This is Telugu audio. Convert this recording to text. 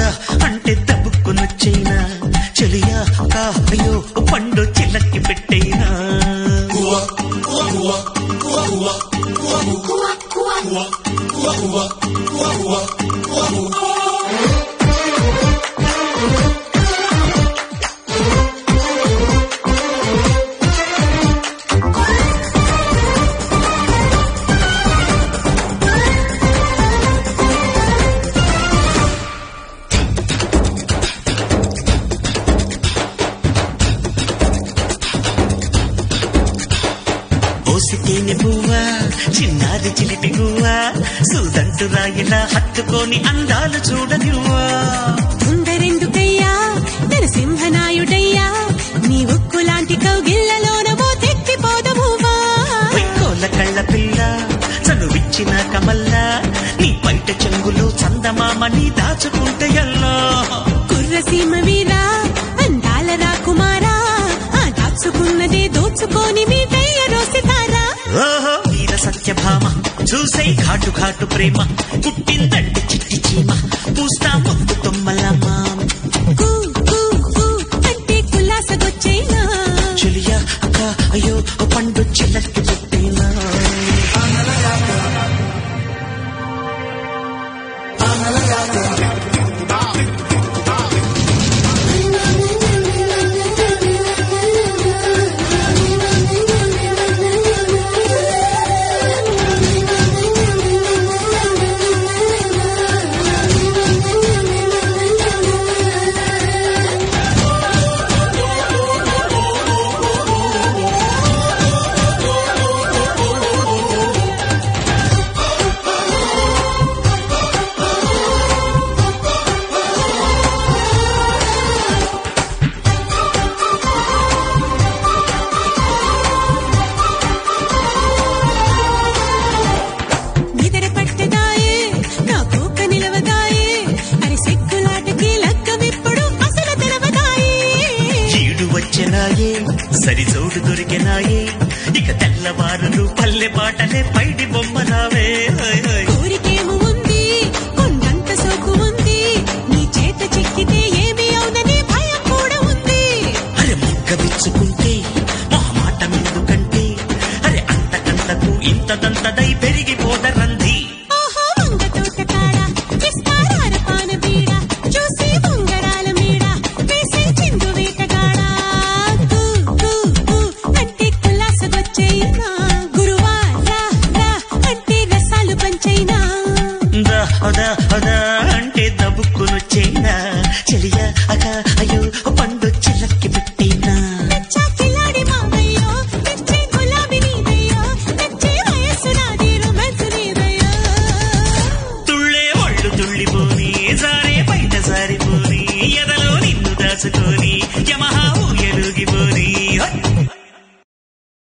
రా అంటే దబ్బుకునొచ్చైనా చెలియా కాయో పండు చిల్లకి పెట్టైనా ఓసితేనె పువ్వా చిన్నారి చిలిపి గువ్వా సూదంటు రాయిలా హత్తుకొని అందాలు చూడనివ్వా ముందరెందుకయ్యా నరసింహనాయుడయ్యా నీ ఉక్కులాంటి కౌగిళ్లలోన మోతెక్కిపోదమువా వైకోల కళ్ళ పిల్ల చనువిచ్చిన కమల్లా నీ బయట చెంగులో చందమామని దాచుకుంటే ఎల్లా కుర్రసీమ వీరా అందాల రాకుమారా ఆ దాచుకున్నదే దోచుకొని మీ దయ్య రోసితారా ఓహో వీర సత్యభామ చూసే ఘాటు ఘాటు ప్రేమ పుట్టిందంటే చిట్టి చీమ పూస్తా ముద్దు తొమ్మల మామ కూ కూ కూ అంటే కుల్లాసగొచ్చైనా చెలియా అక్క అయ్యో ఓ పండు చిల్లకి పుట్టినా నిదర పట్టదాయే నా కోక నిలవదాయే అరి సెక్కులాటకి లక్క విప్పుడు అసలు తెలవదాయే ఈడు వచ్చెనాయే సరి జోడు దొరికెనాయే ఇక తెల్లవారులు పల్లె పాటలే పైడి బొమ్మలావే హోయ్ హోయ్.